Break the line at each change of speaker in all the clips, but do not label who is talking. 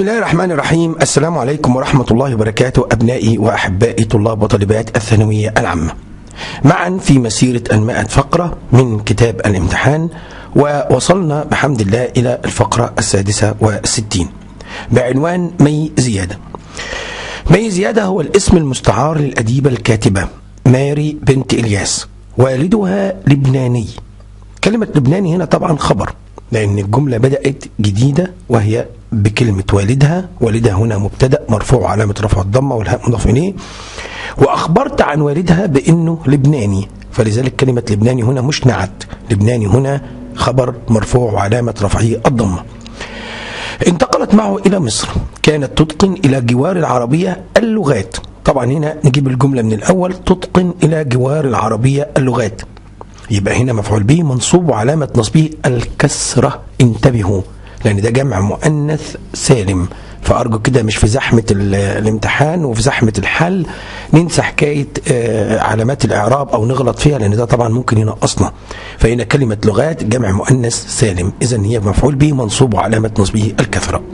بسم الله الرحمن الرحيم السلام عليكم ورحمة الله وبركاته أبنائي وأحبائي طلاب وطالبات الثانوية العامة معا في مسيرة المائة فقرة من كتاب الامتحان ووصلنا بحمد الله إلى الفقرة السادسة والستين بعنوان مي زيادة مي زيادة هو الاسم المستعار للأديبة الكاتبة ماري بنت إلياس والدها لبناني كلمة لبناني هنا طبعا خبر لأن الجملة بدأت جديدة وهي بكلمة والدها والدها هنا مبتدأ مرفوع علامة رفع الضمة والهاء مضاف إليه وأخبرت عن والدها بأنه لبناني فلذلك كلمة لبناني هنا مش نعت لبناني هنا خبر مرفوع وعلامة رفعه الضمة انتقلت معه إلى مصر كانت تتقن إلى جوار العربية اللغات طبعا هنا نجيب الجملة من الأول تتقن إلى جوار العربية اللغات يبقى هنا مفعول به منصوب وعلامة نصبه الكسرة انتبهوا لأن ده جمع مؤنث سالم فأرجو كده مش في زحمة الامتحان وفي زحمة الحل ننسى حكاية علامات الإعراب أو نغلط فيها لأن ده طبعا ممكن ينقصنا فهنا كلمة لغات جمع مؤنث سالم إذا هي مفعول به منصوب وعلامة نصبه الكثرة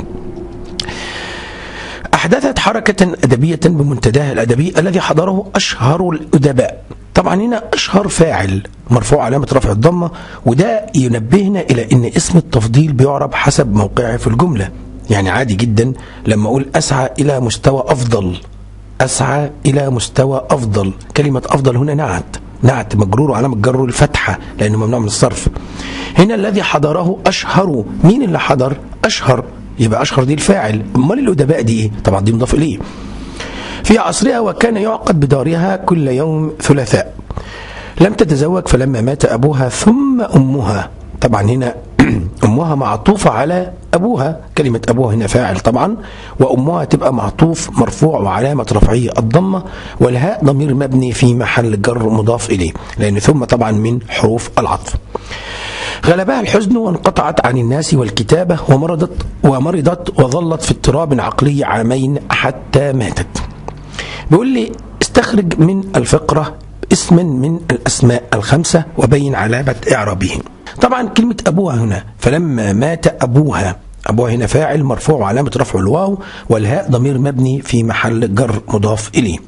أحدثت حركة أدبية بمنتداها الأدبي الذي حضره أشهر الأدباء طبعا هنا أشهر فاعل مرفوع علامة رفع الضمة وده ينبهنا إلى أن اسم التفضيل بيعرب حسب موقعه في الجملة يعني عادي جدا لما أقول أسعى إلى مستوى أفضل أسعى إلى مستوى أفضل كلمة أفضل هنا نعت نعت مجرور وعلامة جره الفتحة لأنه ممنوع من الصرف هنا الذي حضره أشهر مين اللي حضر أشهر يبقى أشهر دي الفاعل أمال الأدباء دي إيه طبعا دي مضاف إليه في عصرها وكان يعقد بدارها كل يوم ثلاثاء لم تتزوج فلما مات أبوها ثم أمها طبعا هنا أمها معطوفة على أبوها كلمة أبوها هنا فاعل طبعا وأمها تبقى معطوف مرفوع وعلامة رفعه الضمة والهاء ضمير مبني في محل جر مضاف إليه لأن ثم طبعا من حروف العطف غلبها الحزن وانقطعت عن الناس والكتابة ومرضت ومرضت وظلت في اضطراب عقلي عامين حتى ماتت بيقول لي استخرج من الفقرة اسما من الأسماء الخمسة وبين علامة إعرابهم طبعا كلمة أبوها هنا فلما مات أبوها أبوها هنا فاعل مرفوع وعلامة رفع الواو والهاء ضمير مبني في محل جر مضاف إليه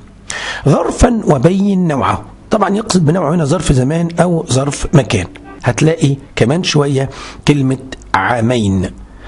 ظرفا وبين نوعه طبعا يقصد بنوعه هنا ظرف زمان أو ظرف مكان هتلاقي كمان شوية كلمة عامين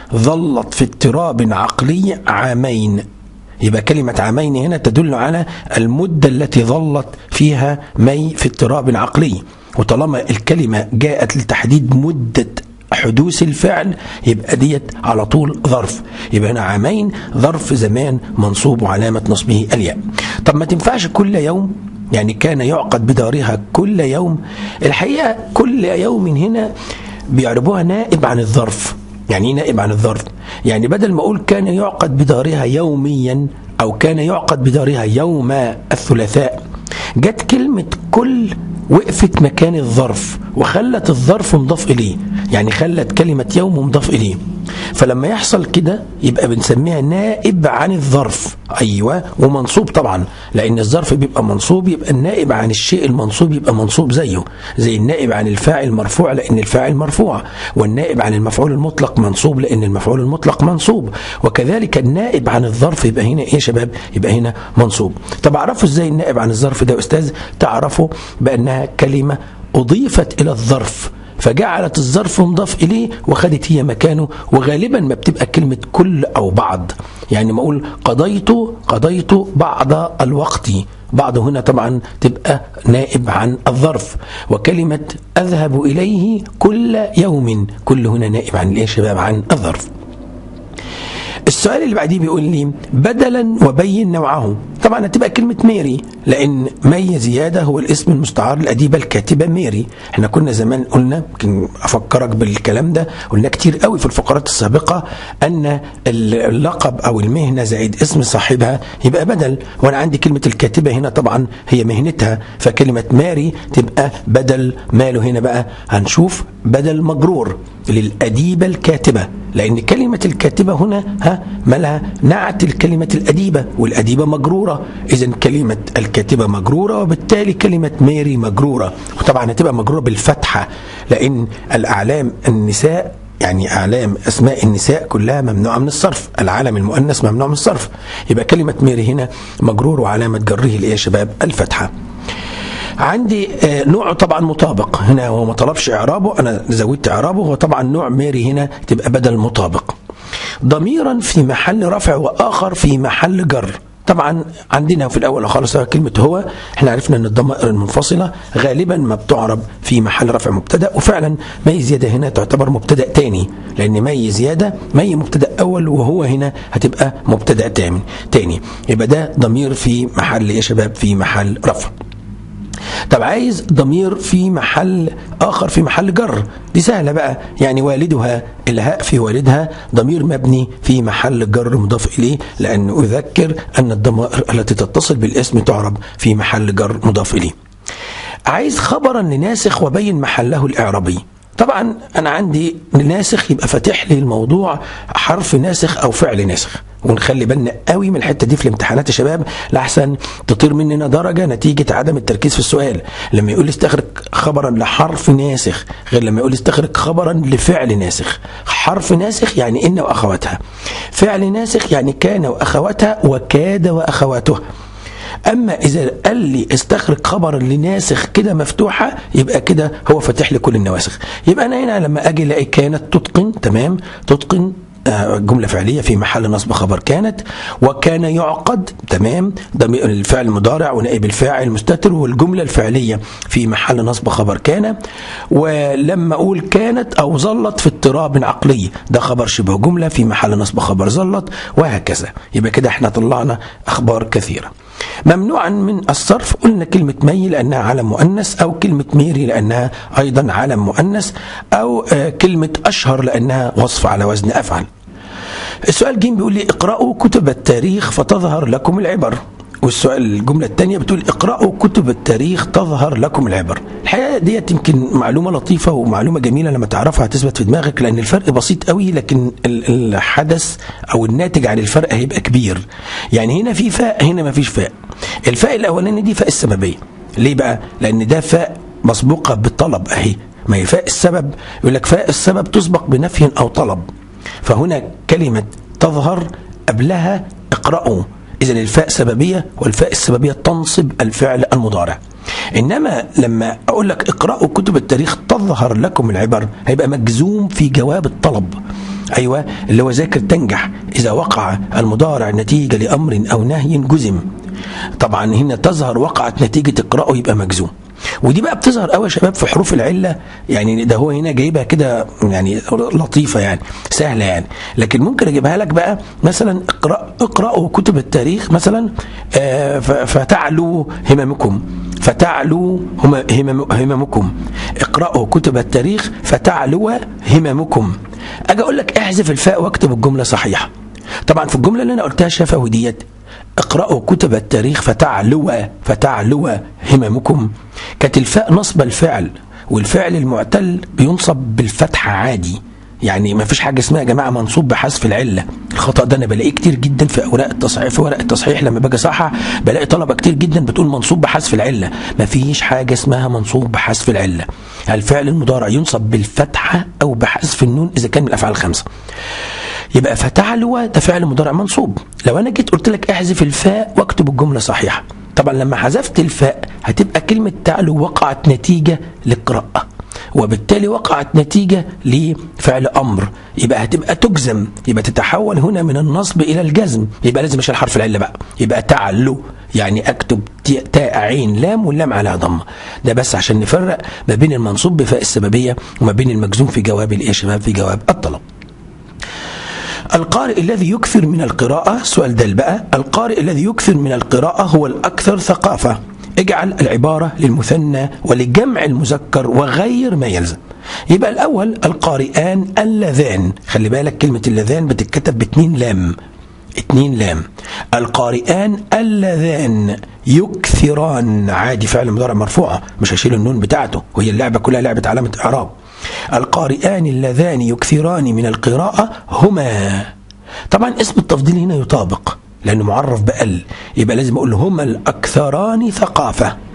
ظلت في اضطراب عقلي عامين يبقى كلمة عامين هنا تدل على المدة التي ظلت فيها مي في اضطراب عقلي وطالما الكلمة جاءت لتحديد مدة حدوث الفعل يبقى ديت على طول ظرف يبقى هنا عامين ظرف زمان منصوب وعلامة نصبه الياء طب ما تنفعش كل يوم يعني كان يعقد بدارها كل يوم الحقيقة كل يوم هنا بيعربوها نائب عن الظرف يعني ايه نائب عن الظرف يعني بدل ما اقول كان يعقد بدارها يوميا او كان يعقد بدارها يوم الثلاثاء جت كلمة كل وقفت مكان الظرف وخلت الظرف مضاف إليه يعني خلت كلمة يوم مضاف إليه فلما يحصل كده يبقى بنسميها نائب عن الظرف أيوة ومنصوب طبعا لأن الظرف بيبقى منصوب يبقى النائب عن الشيء المنصوب يبقى منصوب زيه زي النائب عن الفاعل مرفوع لأن الفاعل مرفوع والنائب عن المفعول المطلق منصوب لأن المفعول المطلق منصوب وكذلك النائب عن الظرف يبقى هنا إيه يا شباب يبقى هنا منصوب طب أعرفوا إزاي النائب عن الظرف ده يا أستاذ تعرفوا بأنها كلمة أضيفت إلى الظرف فجعلت الظرف مضاف إليه وخدت هي مكانه وغالبا ما بتبقى كلمة كل أو بعض يعني ما أقول قضيت قضيت بعض الوقت بعض هنا طبعا تبقى نائب عن الظرف وكلمة أذهب إليه كل يوم كل هنا نائب عن الإيه شباب عن الظرف السؤال اللي بعديه بيقول لي بدلا وبين نوعه طبعا هتبقى كلمة ميري لأن مي زيادة هو الاسم المستعار للأديبة الكاتبة ميري احنا كنا زمان قلنا يمكن أفكرك بالكلام ده قلنا كتير قوي في الفقرات السابقة أن اللقب أو المهنة زائد اسم صاحبها يبقى بدل وأنا عندي كلمة الكاتبة هنا طبعا هي مهنتها فكلمة ماري تبقى بدل ماله هنا بقى هنشوف بدل مجرور للأديبة الكاتبة لأن كلمة الكاتبة هنا ها مالها نعت الكلمة الأديبة والأديبة مجرورة إذا كلمة الكاتبة مجرورة وبالتالي كلمة ماري مجرورة وطبعا هتبقى مجرورة بالفتحة لأن الأعلام النساء يعني اعلام اسماء النساء كلها ممنوعه من الصرف العالم المؤنث ممنوع من الصرف يبقى كلمه ميري هنا مجرور وعلامه جره اللي هي يا شباب الفتحه عندي آه، نوع طبعا مطابق هنا هو ما طلبش اعرابه انا زودت اعرابه هو طبعا نوع ميري هنا تبقى بدل مطابق ضميرا في محل رفع واخر في محل جر طبعا عندنا في الاول خالص كلمه هو احنا عرفنا ان الضمائر المنفصله غالبا ما بتعرب في محل رفع مبتدا وفعلا مي زياده هنا تعتبر مبتدا تاني لان مي زياده مي مبتدا اول وهو هنا هتبقى مبتدا تاني تاني يبقى ده ضمير في محل يا شباب في محل رفع طب عايز ضمير في محل آخر في محل جر دي سهلة بقى يعني والدها الهاء في والدها ضمير مبني في محل جر مضاف إليه لأن أذكر أن الضمائر التي تتصل بالاسم تعرب في محل جر مضاف إليه عايز خبرا لناسخ وبين محله الإعرابي طبعا انا عندي ناسخ يبقى فاتح لي الموضوع حرف ناسخ او فعل ناسخ ونخلي بالنا قوي من الحته دي في الامتحانات يا شباب لاحسن تطير مننا درجه نتيجه عدم التركيز في السؤال لما يقول لي استخرج خبرا لحرف ناسخ غير لما يقول لي استخرج خبرا لفعل ناسخ حرف ناسخ يعني ان واخواتها فعل ناسخ يعني كان واخواتها وكاد واخواتها اما اذا قال لي استخرج خبر لناسخ كده مفتوحه يبقى كده هو فاتح لي كل النواسخ يبقى انا هنا لما اجي الاقي كانت تتقن تمام تتقن آه، جملة فعلية في محل نصب خبر كانت وكان يعقد تمام ضمير الفعل المضارع ونائب الفاعل مستتر والجملة الفعلية في محل نصب خبر كان ولما أقول كانت أو ظلت في اضطراب عقلي ده خبر شبه جملة في محل نصب خبر ظلت وهكذا يبقى كده احنا طلعنا أخبار كثيرة ممنوعا من الصرف قلنا كلمة مي لأنها علم مؤنث أو كلمة ميري لأنها أيضا علم مؤنث أو آه، كلمة أشهر لأنها وصف على وزن أفعل السؤال جيم بيقول لي اقرأوا كتب التاريخ فتظهر لكم العبر والسؤال الجملة الثانية بتقول اقرأوا كتب التاريخ تظهر لكم العبر الحقيقة ديت يمكن معلومة لطيفة ومعلومة جميلة لما تعرفها هتثبت في دماغك لأن الفرق بسيط قوي لكن ال- الحدث أو الناتج عن الفرق هيبقى كبير يعني هنا في فاء هنا ما فيش فاء الفاء الأولاني دي فاء السببية ليه بقى؟ لأن ده فاء مسبوقة بالطلب أهي ما هي فاء السبب يقول لك فاء السبب تسبق بنفي أو طلب فهنا كلمة تظهر قبلها اقرأوا إذا الفاء سببية والفاء السببية تنصب الفعل المضارع إنما لما أقول لك اقرأوا كتب التاريخ تظهر لكم العبر هيبقى مجزوم في جواب الطلب أيوة اللي هو ذاكر تنجح إذا وقع المضارع نتيجة لأمر أو نهي جزم طبعا هنا تظهر وقعت نتيجة اقرأوا يبقى مجزوم ودي بقى بتظهر قوي يا شباب في حروف العله يعني ده هو هنا جايبها كده يعني لطيفه يعني سهله يعني لكن ممكن اجيبها لك بقى مثلا اقرا اقرأوا كتب التاريخ مثلا آه، ف- فتعلو هممكم فتعلو هم- همم- هممكم اقرأوا كتب التاريخ فتعلو هممكم اجي اقول لك احذف الفاء واكتب الجمله صحيحه طبعا في الجمله اللي انا قلتها شفوي ديت اقرأوا كتب التاريخ فتعلوا فتعلوا هممكم كانت الفاء نصب الفعل والفعل المعتل بينصب بالفتحة عادي يعني ما فيش حاجة اسمها يا جماعة منصوب بحذف العلة الخطأ ده أنا بلاقيه كتير جدا في أوراق التصحيح في ورق التصحيح لما باجي أصحح بلاقي طلبة كتير جدا بتقول منصوب بحذف العلة ما فيش حاجة اسمها منصوب بحذف العلة الفعل المضارع ينصب بالفتحة أو بحذف النون إذا كان من الأفعال الخمسة يبقى فتعلو ده فعل مضارع منصوب لو انا جيت قلت لك احذف الفاء واكتب الجمله صحيحه طبعا لما حذفت الفاء هتبقى كلمه تعلو وقعت نتيجه للقراءه وبالتالي وقعت نتيجة لفعل أمر يبقى هتبقى تجزم يبقى تتحول هنا من النصب إلى الجزم يبقى لازم أشيل حرف العلة بقى يبقى تعلو يعني أكتب ت- تاء عين لام واللام على ضمة ده بس عشان نفرق ما بين المنصوب بفاء السببية وما بين المجزوم في جواب الإيه يا شباب في جواب الطلب القارئ الذي يكثر من القراءة سؤال ده بقى القارئ الذي يكثر من القراءة هو الأكثر ثقافة اجعل العبارة للمثنى ولجمع المذكر وغير ما يلزم يبقى الأول القارئان اللذان خلي بالك كلمة اللذان بتتكتب باتنين لام اتنين لام القارئان اللذان يكثران عادي فعل مضارع مرفوعة مش هشيل النون بتاعته وهي اللعبة كلها لعبة علامة إعراب القارئان اللذان يكثران من القراءة هما طبعا اسم التفضيل هنا يطابق لأنه معرف بأل يبقى لازم أقول هما الأكثران ثقافة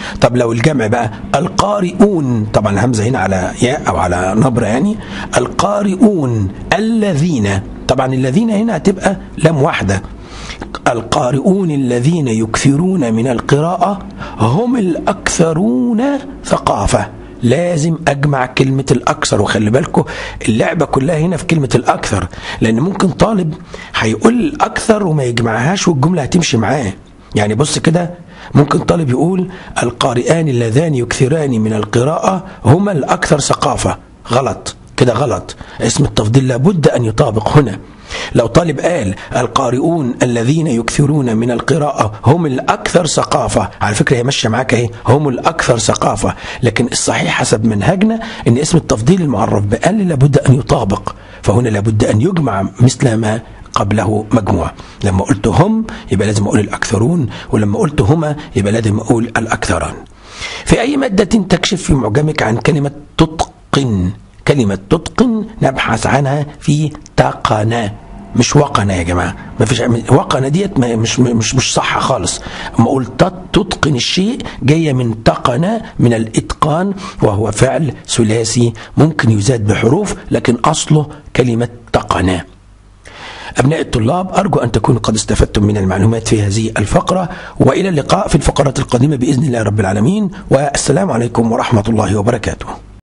طب لو الجمع بقى القارئون طبعا الهمزة هنا على ياء أو على نبرة يعني القارئون الذين طبعا الذين هنا هتبقى لام واحدة القارئون الذين يكثرون من القراءة هم الأكثرون ثقافة لازم اجمع كلمة الاكثر وخلي بالكم اللعبة كلها هنا في كلمة الاكثر لان ممكن طالب هيقول الاكثر وما يجمعهاش والجملة هتمشي معاه يعني بص كده ممكن طالب يقول القارئان اللذان يكثران من القراءة هما الاكثر ثقافة غلط كده غلط اسم التفضيل لابد ان يطابق هنا لو طالب قال القارئون الذين يكثرون من القراءة هم الأكثر ثقافة على فكرة هي ماشية معاك اهي هم الأكثر ثقافة لكن الصحيح حسب منهجنا أن اسم التفضيل المعرف بقال لابد أن يطابق فهنا لابد أن يجمع مثل ما قبله مجموعة لما قلت هم يبقى لازم أقول الأكثرون ولما قلت هما يبقى لازم أقول الأكثران في أي مادة تكشف في معجمك عن كلمة تتقن كلمة تتقن نبحث عنها في تقنا مش وقنا يا جماعة ما فيش وقنا ديت مش مش مش صح خالص اما اقول تتقن الشيء جاية من تقنا من الاتقان وهو فعل ثلاثي ممكن يزاد بحروف لكن اصله كلمة تقنا أبناء الطلاب أرجو أن تكونوا قد استفدتم من المعلومات في هذه الفقرة وإلى اللقاء في الفقرات القادمة بإذن الله رب العالمين والسلام عليكم ورحمة الله وبركاته